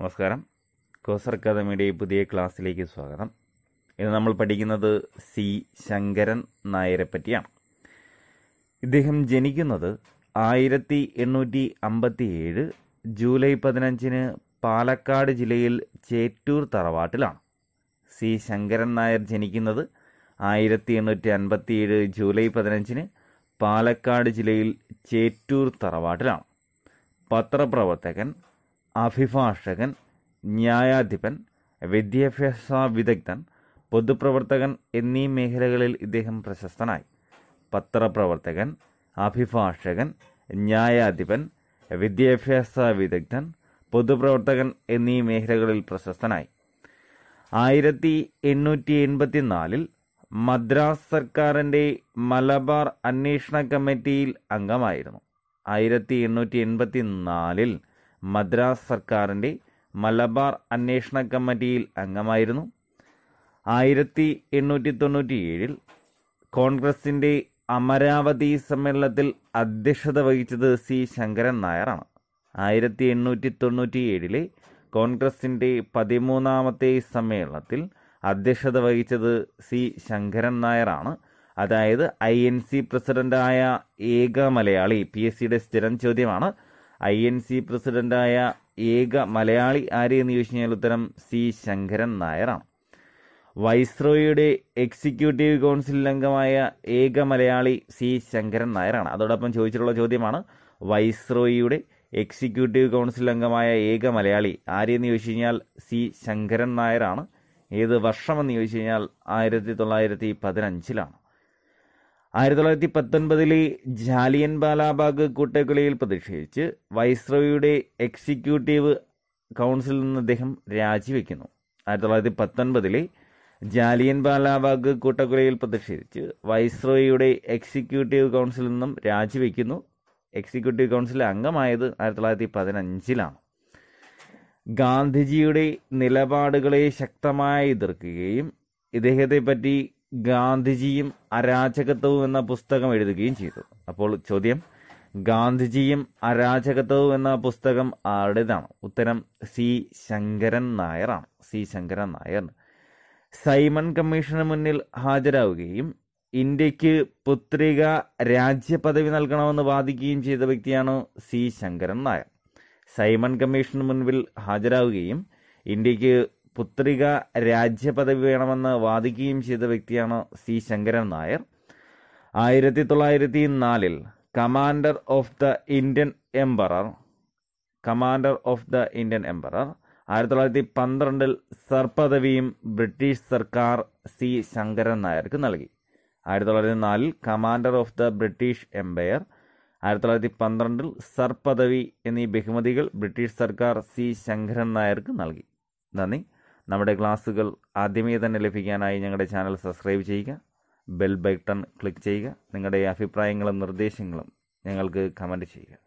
നമസ്കാരം കോസർ അക്കാദമിയുടെ ഈ പുതിയ ക്ലാസ്സിലേക്ക് സ്വാഗതം ഇന്ന് നമ്മൾ പഠിക്കുന്നത് സി ശങ്കരൻ നായരെ പറ്റിയാണ് ഇദ്ദേഹം ജനിക്കുന്നത് ആയിരത്തി എണ്ണൂറ്റി അമ്പത്തി ഏഴ് ജൂലൈ പതിനഞ്ചിന് പാലക്കാട് ജില്ലയിൽ ചേറ്റൂർ തറവാട്ടിലാണ് സി ശങ്കരൻ നായർ ജനിക്കുന്നത് ആയിരത്തി എണ്ണൂറ്റി അൻപത്തി ഏഴ് ജൂലൈ പതിനഞ്ചിന് പാലക്കാട് ജില്ലയിൽ ചേറ്റൂർ തറവാട്ടിലാണ് പത്രപ്രവർത്തകൻ അഭിഭാഷകൻ ന്യായാധിപൻ വിദ്യാഭ്യാസ വിദഗ്ധൻ പൊതുപ്രവർത്തകൻ എന്നീ മേഖലകളിൽ ഇദ്ദേഹം പ്രശസ്തനായി പത്രപ്രവർത്തകൻ അഭിഭാഷകൻ ന്യായാധിപൻ വിദ്യാഭ്യാസ വിദഗ്ധൻ പൊതുപ്രവർത്തകൻ എന്നീ മേഖലകളിൽ പ്രശസ്തനായി ആയിരത്തി എണ്ണൂറ്റി എൺപത്തിനാലിൽ മദ്രാസ് സർക്കാരിൻ്റെ മലബാർ അന്വേഷണ കമ്മിറ്റിയിൽ അംഗമായിരുന്നു ആയിരത്തി എണ്ണൂറ്റി എൺപത്തി നാലിൽ മദ്രാസ് സർക്കാരിൻ്റെ മലബാർ അന്വേഷണ കമ്മിറ്റിയിൽ അംഗമായിരുന്നു ആയിരത്തി എണ്ണൂറ്റി തൊണ്ണൂറ്റി ഏഴിൽ കോൺഗ്രസിൻ്റെ അമരാവതി സമ്മേളനത്തിൽ അധ്യക്ഷത വഹിച്ചത് സി ശങ്കരൻ നായരാണ് ആയിരത്തി എണ്ണൂറ്റി തൊണ്ണൂറ്റി ഏഴിലെ കോൺഗ്രസിൻ്റെ പതിമൂന്നാമത്തെ സമ്മേളനത്തിൽ അധ്യക്ഷത വഹിച്ചത് സി ശങ്കരൻ നായരാണ് അതായത് ഐ എൻ സി പ്രസിഡന്റായ ഏക മലയാളി പി എസ് സിയുടെ സ്ഥിരം ചോദ്യമാണ് ഐ എൻ സി പ്രസിഡന്റായ ഏക മലയാളി ആര് എന്ന് ചോദിച്ചു കഴിഞ്ഞാൽ ഉത്തരം സി ശങ്കരൻ നായരാണ് വൈസ്രോയുടെ എക്സിക്യൂട്ടീവ് കൗൺസിൽ അംഗമായ ഏക മലയാളി സി ശങ്കരൻ നായരാണ് അതോടൊപ്പം ചോദിച്ചിട്ടുള്ള ചോദ്യമാണ് വൈസ്രോയുടെ എക്സിക്യൂട്ടീവ് കൗൺസിൽ അംഗമായ ഏക മലയാളി ആരെന്ന് ചോദിച്ചു കഴിഞ്ഞാൽ സി ശങ്കരൻ നായരാണ് ഏത് വർഷമെന്ന് ചോദിച്ചു കഴിഞ്ഞാൽ ആയിരത്തി തൊള്ളായിരത്തി പതിനഞ്ചിലാണ് ആയിരത്തി തൊള്ളായിരത്തി പത്തൊൻപതിലെ ജാലിയൻ ബാലാബാഗ് കൂട്ടക്കൊലയിൽ പ്രതിഷേധിച്ച് വൈസ്രോയുടെ എക്സിക്യൂട്ടീവ് കൗൺസിലിൽ നിന്ന് അദ്ദേഹം രാജിവെക്കുന്നു ആയിരത്തി തൊള്ളായിരത്തി പത്തൊൻപതിലെ ജാലിയൻ ബാലാബാഗ് കൂട്ടക്കൊലയിൽ പ്രതിഷേധിച്ച് വൈസ്രോയുടെ എക്സിക്യൂട്ടീവ് കൗൺസിലിൽ നിന്നും രാജിവെക്കുന്നു എക്സിക്യൂട്ടീവ് കൗൺസിൽ അംഗമായത് ആയിരത്തി തൊള്ളായിരത്തി പതിനഞ്ചിലാണ് ഗാന്ധിജിയുടെ നിലപാടുകളെ ശക്തമായി എതിർക്കുകയും ഇദ്ദേഹത്തെ പറ്റി ഗാന്ധിജിയും അരാജകത്വവും എന്ന പുസ്തകം എഴുതുകയും ചെയ്തു അപ്പോൾ ചോദ്യം ഗാന്ധിജിയും അരാജകത്വവും എന്ന പുസ്തകം ആരുടേതാണ് ഉത്തരം സി ശങ്കരൻ നായറാണ് സി ശങ്കരൻ നായർ സൈമൺ കമ്മീഷന് മുന്നിൽ ഹാജരാവുകയും ഇന്ത്യക്ക് പുത്രിക രാജ്യപദവി നൽകണമെന്ന് വാദിക്കുകയും ചെയ്ത വ്യക്തിയാണ് സി ശങ്കരൻ നായർ സൈമൺ കമ്മീഷന് മുൻപിൽ ഹാജരാവുകയും ഇന്ത്യക്ക് പുത്രിക രാജ്യപദവി വേണമെന്ന് വാദിക്കുകയും ചെയ്ത വ്യക്തിയാണ് സി ശങ്കരൻ നായർ ആയിരത്തി തൊള്ളായിരത്തി നാലിൽ commander of the Indian emperor commander of the Indian emperor ആയിരത്തി തൊള്ളായിരത്തി പന്ത്രണ്ടിൽ സർ പദവിയും ബ്രിട്ടീഷ് സർക്കാർ സി ശങ്കരൻ നായർക്ക് നൽകി ആയിരത്തി തൊള്ളായിരത്തി നാലിൽ commander of the British empire ആയിരത്തി തൊള്ളായിരത്തി പന്ത്രണ്ടിൽ സർ പദവി എന്നീ ബഹുമതികൾ ബ്രിട്ടീഷ് സർക്കാർ സി ശങ്കരൻ നായർക്ക് നൽകി നന്ദി നമ്മുടെ ക്ലാസ്സുകൾ ആദ്യമേ തന്നെ ലഭിക്കാനായി ഞങ്ങളുടെ ചാനൽ സബ്സ്ക്രൈബ് ചെയ്യുക ബെൽ ബട്ടൺ ക്ലിക്ക് ചെയ്യുക നിങ്ങളുടെ അഭിപ്രായങ്ങളും നിർദ്ദേശങ്ങളും ഞങ്ങൾക്ക് കമൻറ്റ് ചെയ്യുക